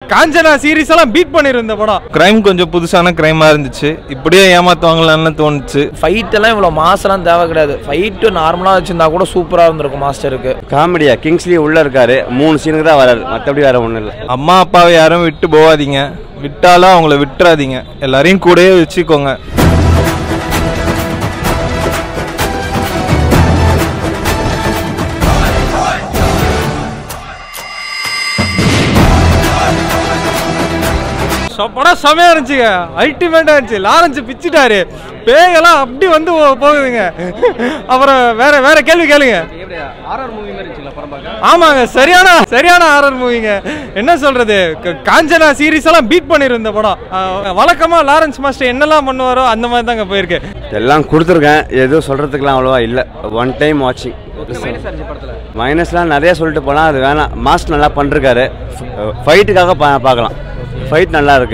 Kanchana series எல்லாம் beat பண்ணிரு இந்த படம் கிரைம் கொஞ்சம் புதுசான கிரைமாக இருந்துச்சு இப்படியே ஏமாத்துவாங்களான்னு தோணுச்சு ஃபைட் எல்லாம் இவ்வளோ மாசெல்லாம் தேவை கிடையாது ஃபைட்டு நார்மலாக வச்சிருந்தா கூட சூப்பராக இருந்திருக்கும் மாஸ்டருக்கு காமெடியா கிங்ஸ்லி உள்ள இருக்காரு மூணு சீனுக்கு தான் வராரு மற்றபடி வேற ஒன்றும் இல்லை அம்மா அப்பாவை யாரும் விட்டு போகாதீங்க விட்டாலும் அவங்கள விட்டுறாதீங்க எல்லாரையும் கூடயே வச்சுக்கோங்க ச- படம் செமையா இருந்துச்சுங்க அல்டிமேட்டா இருந்துச்சு லாரன்ஸ் பிச்சிட்டாரு பேயெல்லாம் அப்படி வந்து போ- போகுதுங்க அப்புறம் வேற வேற கேள்வி கேளுங்க ஆமாங்க சரியான சரியான ஆரர் மூவிங்க என்ன சொல்றது க- காஞ்சனா சீரிஸ் எல்லாம் பீட் பண்ணிரு இந்த படம் அஹ், வழக்கமா லாரன்ஸ் மாஸ்டர் என்னெல்லாம் பண்ணுவாரோ அந்த மாதிரி தாங்க போயிருக்கு எல்லாம் கொடுத்துருக்கேன் எதுவும் சொல்கிறதுக்குலாம் அவ்வளோவா இல்லை ஒன் டைம் வாட்சிங் மைனஸ்லாம் நிறைய சொல்லிட்டு போகலாம் அது வேணாம் மாஸ்டர் நல்லா பண்ணிருக்காரு ஃபைட்டுக்காக பா பார்க்கலாம் ஃபைட் நல்லா இருக்கு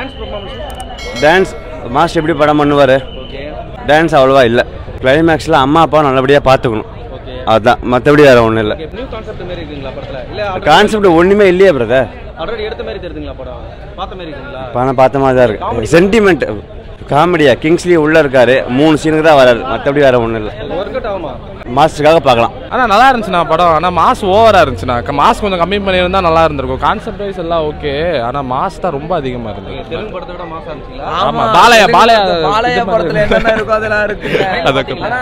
டான்ஸ் மாஸ்டர் எப்படி படம் பண்ணுவார் டான்ஸ் அவ்வளோவா இல்லை கிளைமேக்ஸில் அம்மா அப்பா நல்லபடியாக பார்த்துக்கணும் அதுதான் மற்றபடி வேறு ஒன்றும் இல்லை நியூ கான்செப்ட் மாதிரி இருக்குங்களா படத்துல இல்ல கான்செப்ட் ஒன்றுமே இல்லையே பிரதர் ஆல்ரெடி எடுத்த மாதிரி தெரியுதுங்களா படம் பார்த்த மாதிரி இருக்குங்களா பணம் பார்த்த மாதிரி தான் இருக்கு சென்டிமெண்ட் காமெடியா கிங்ஸ்லி உள்ள இருக்காரு மூணு சீனுக்கு தான் வராரு மற்றபடி வேற ஒன்றும் இல்லை ஒர்க் அவுட் ஆகுமா மாஸ்டருக்காக பார்க்கலாம் ஆனால் நல்லா இருந்துச்சுண்ணா படம் ஆனால் மாஸ் ஓவராக இருந்துச்சுண்ணா க- மாஸ் கொஞ்சம் கம்மி பண்ணியிருந்தா நல்லா இருந்திருக்கும் கான்செப்ட் வைஸ் எல்லாம் ஓகே ஆனால் மாஸ் தான் ரொம்ப அதிகமாக இருந்தது தெலுங்கு படத்தை விட மாசா இருந்துச்சுங்களா ஆமா, பாலையா, பாலையா பாலையா இது படத்துல என்னென்ன இருக்கோ அதெல்லாம் இருக்கு அதுக்கு- ஆனா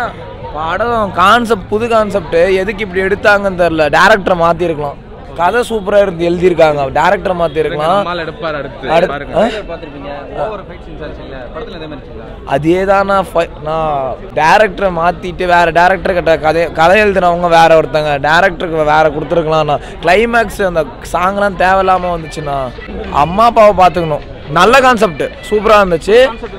படம் கான்செப்ட் புது கான்செப்ட் எதுக்கு இப்படி எடுத்தாங்கன்னு தெரியல டேரக்டரை மாத்தி இருக்கலாம் கதை சூப்பரா இருந்து எழுதியிருக்காங்க டேரக்டரை மாத்தி இருக்கலாம் நம்மால் எடுப்பார் அடுத்து அடுத்து- பாருங்க ஆ? பார்த்துருப்பீங்க ஓவர் ஃபைட் சீன்ஸ் ஆச்சுங்களா படத்துல இதே மாதிரி இருந்துச்சுங்களா அதே தான் நான் ஃபை- நான் டேரக்டரை மாற்றிட்டு வேறு டேரக்டர் கிட்ட கதை கதை எழுதுனவங்க வேற ஒருத்தங்க டேரக்டருக்கு வேற கொடுத்துருக்கலாம்ண்ணா கிளைமேக்ஸ் அந்த சாங்லாம் தேவையில்லாமல் வந்துச்சுண்ணா அம்மா அப்பாவை பார்த்துக்கணும் நல்ல கான்செப்ட் சூப்பராக இருந்துச்சு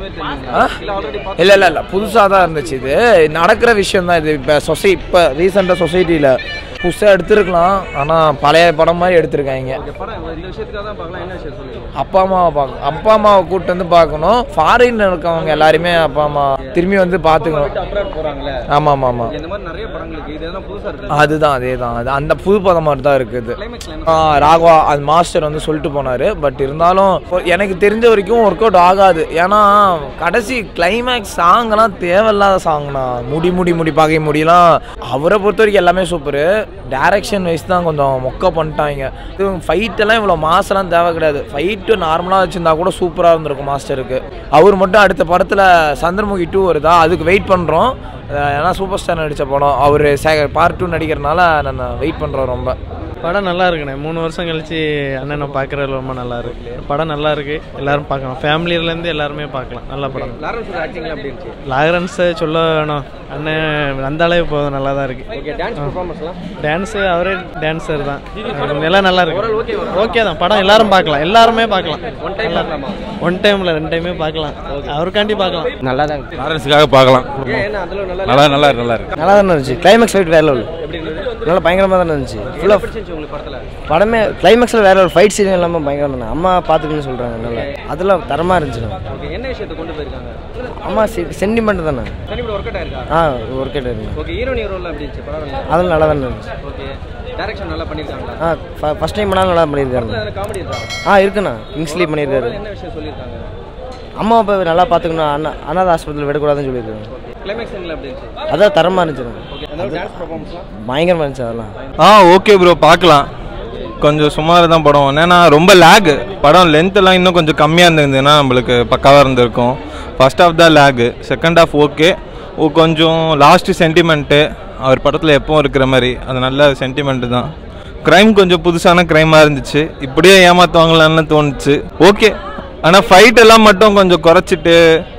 ஆ? இல்லை இல்லை இல்லை புதுசாக தான் இருந்துச்சு இது நடக்கிற விஷயம் தான் இது இப்போ சொசை இப்போ ரீசெண்டாக சொசைட்டியில் புதுசாக எடுத்திருக்கலாம் ஆனால் பழைய படம் மாதிரி எடுத்திருக்காங்க இந்த படம் இந்த விஷயத்துக்காக தான் பார்க்கலாம் என்ன விஷயம் சொல்லுங்க அப்பா அம்மாவை பார்க்கணும் அப்பா அம்மாவை கூப்பிட்டு வந்து பார்க்கணும் ஃபாரின்ல இருக்கவங்க எல்லாருமே அப்பா அம்மா திரும்பி வந்து பார்த்துக்கணும் அப்ராட் போறாங்களே ஆமாம் ஆமாம் ஆமாம் இந்த மாதிரி நிறைய படங்களுக்கு இது எதனா புதுசா இருக்கு அதுதான் அதே தான் அது அந்த புது பதம் மாதிரி தான் இருக்குது கிளைமேக்ஸ்ல ஆ, ராகவா அது மாஸ்டர் வந்து சொல்லிட்டு போனார் பட் இருந்தாலும் ஒரு- எனக்கு தெரிஞ்ச வரைக்கும் ஒர்க் அவுட் ஆகாது ஏன்னா கடைசி கிளைமேக்ஸ் சாங்கெல்லாம் தேவையில்லாத சாங்ண்ணா முடி முடி முடி பகை முடியலாம் அவரை பொறுத்த வரைக்கும் எல்லாமே சூப்பரு டேரக்ஷன் வைஸ் தான் கொஞ்சம் மொக்க பண்ணிட்டாங்க இது ஃபைட் எல்லாம் இவ்வளோ மாசெல்லாம் தேவை கிடையாது ஃபைட்டு நார்மலாக வச்சுருந்தா கூட சூப்பராக இருந்திருக்கும் மாஸ்டருக்கு அவர் மட்டும் அடுத்த படத்தில் சந்திரமுகி டூ வருதா அதுக்கு வெயிட் பண்ணுறோம் ஏன்னா சூப்பர் ஸ்டார் நடித்த படம் அவர் பார்ட் டூ நடிக்கிறனால நான் வெயிட் பண்ணுறோம் ரொம்ப படம் நல்லா இருக்குண்ணே மூணு வருஷம் கழிச்சு அண்ணனை பார்க்குறது ரொம்ப நல்லா இருக்கு படம் நல்லா இருக்கு எல்லாரும் பார்க்கலாம் ஃபேமிலியிலேருந்து எல்லாருமே பார்க்கலாம் நல்ல படம் லாரன்ஸ் ஆக்டிங்ல அப்படி இருந்துச்சு லாகரன்ஸை சொல்ல வேணும் அண்ணன் வந்தாலே போதும் நல்லா தான் இருக்கு ஓகே டான்ஸ் பெர்ஃபார்மன்ஸ்லாம் டான்ஸு அவரே டான்ஸர் தான் எல்லாம் நல்லா இருக்கு ஓகே தான் படம் எல்லாரும் பார்க்கலாம் எல்லாருமே பார்க்கலாம் ஒன் டைம் பார்க்கலாமா ஒன் டைமில் ரெண்டு டைமே பார்க்கலாம் அவருக்காண்டி பார்க்கலாம் நல்லா தான் லாரன்ஸுக்காக பார்க்கலாம் ஏன் என்ன அதுல நல்லா நல்லா நல்லா இருக்கு நல்லா இருக்கு நல்லா தான் இருந்துச்சு கிளைமேக்ஸ் ஃபைட் வேற லெவல் எப்படி இருந்தது நல்லா பயங்கரமாக தான் இருந்துச்சு என்ன ஃபுல்லாக பிடிச்சிருந்துச்சு உங்களுக்கு படத்துல படமே கிளைமேக்ஸில் வேற ஒரு ஃபைட் சீன் இல்லாமல் பயங்கரம் தான் அம்மா பார்த்துக்கணும்னு சொல்கிறாங்க நல்லா அதெல்லாம் தரமாக இருந்துச்சு ஓகே என்ன விஷயத்தை கொண்டு போயிருக்காங்க அம்மா சென்டிமெண்ட் தானே தனிப்பட்ட ஒர்க் அவுட் ஆயிருக்கா ஆ ஒர்க் அவுட் இருக்கு ஓகே ஹீரோனி ரோல் எப்படி இருந்துச்சு பரவாயில்ல அதெல்லாம் நல்லா தான் இருந்துச்சு ஓகே டைரக்ஷன் நல்லா பண்ணிருக்காங்களா ஆ ஃபஸ்ட் டைம் பண்ணாலும் நல்லா பண்ணியிருக்காரு அதுல காமெடி இருக்கா ஆ இருக்குண்ணா கிங்ஸ்லி பண்ணியிருக்காரு என்ன விஷயம் சொல்லியிருக்காங்க அம்மா அப்பா நல்லா பார்த்துக்கணும் அண்ணா அண்ணாத ஹாஸ்பிட்டல் விடக்கூடாதுன்னு சொல்லியிருக்காங்க கிளைமேக்ஸ் எப்படி இருந்துச்சு அதான் தரமாக இருந்துச்சுண்ணா ஓகே அந்த டான்ஸ் பெர்ஃபார்மன்ஸ்லாம் பயங்கரமாக இருந்துச்சு அதெல்லாம் ஆ ஓகே ப்ரோ பார்க்கலாம் கொஞ்சம் சுமார் தான் படம் ஏன்னா ரொம்ப லேகு படம் லென்த் எல்லாம் இன்னும் கொஞ்சம் கம்மியாக இருந்திருந்ததுன்னா நம்மளுக்கு பக்காவாக இருந்திருக்கும் ஃபர்ஸ்ட் ஹாஃப் தான் லேகு செகண்ட் ஹாஃப் ஓகே ஓ கொஞ்சம் லாஸ்ட்டு சென்டிமெண்ட்டு அவர் படத்தில் எப்பவும் இருக்கிற மாதிரி அது நல்ல சென்டிமெண்ட்டு தான் க்ரைம் கொஞ்சம் புதுசான க்ரைமாக இருந்துச்சு இப்படியே ஏமாற்றுவாங்களான்னு தோணுச்சு ஓகே ஆனால் ஃபைட் எல்லாம் மட்டும் கொஞ்சம் குறைச்சிட்டு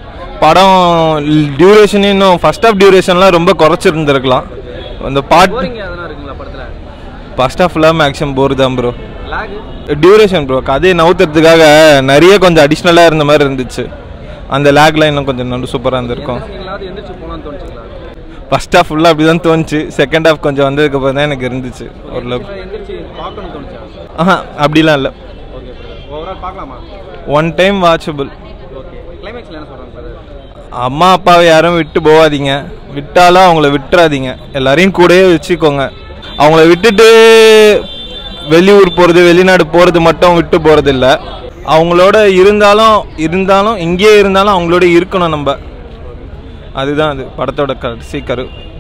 படம் டியூரேஷன் இன்னும் ஃபர்ஸ்ட் ஹாஃப் டியூரேஷன்லாம் ரொம்ப குறைச்சிருந்துருக்கலாம் அந்த பாட் போரிங் எதனா இருக்குங்களா படத்துல ஃபர்ஸ்ட் ஹாஃப் ஃபுல்லாக மேக்ஸிமம் போர் தான் ப்ரோ லாக் டியூரேஷன் ப்ரோ கதையை நவுத்துறதுக்காக நிறைய கொஞ்சம் அடிஷ்னலாக இருந்த மாதிரி இருந்துச்சு அந்த லேக்லாம் இன்னும் கொஞ்சம் நல்ல சூப்பராக இருந்திருக்கும் நீங்களாவது எந்திரிச்சு போலாம்னு தோணுச்சுங்களா ஃபர்ஸ்ட் ஹாஃப் ஃபுல்லாக அப்படி தான் தோணுச்சு செகண்ட் ஹாஃப் கொஞ்சம் வந்ததுக்கப்புறம் தான் எனக்கு இருந்துச்சு ஓரளவுக்கு எந்திரிச்சு பார்க்கணும்னு தோணுச்சா ஆஹா அப்படிலாம் இல்லை ஓகே ஓவரால் பார்க்கலாமா ஒன் டைம் வாட்சபிள் ஓகே கிளைமேக்ஸ்ல என்ன சொல்றாங்க brother? அம்மா அப்பாவை யாரும் விட்டு போகாதீங்க விட்டாலும் அவங்கள விட்டுறாதீங்க எல்லாரையும் கூடயே வச்சுக்கோங்க அவங்கள விட்டுட்டு வெளியூர் போகிறது வெளிநாடு போகிறது மட்டும் விட்டு போகிறதில்ல அவங்களோட இருந்தாலும் இருந்தாலும் இங்கேயே இருந்தாலும் அவங்களோட இருக்கணும் நம்ம அதுதான் அது படத்தோட கடைசி கரு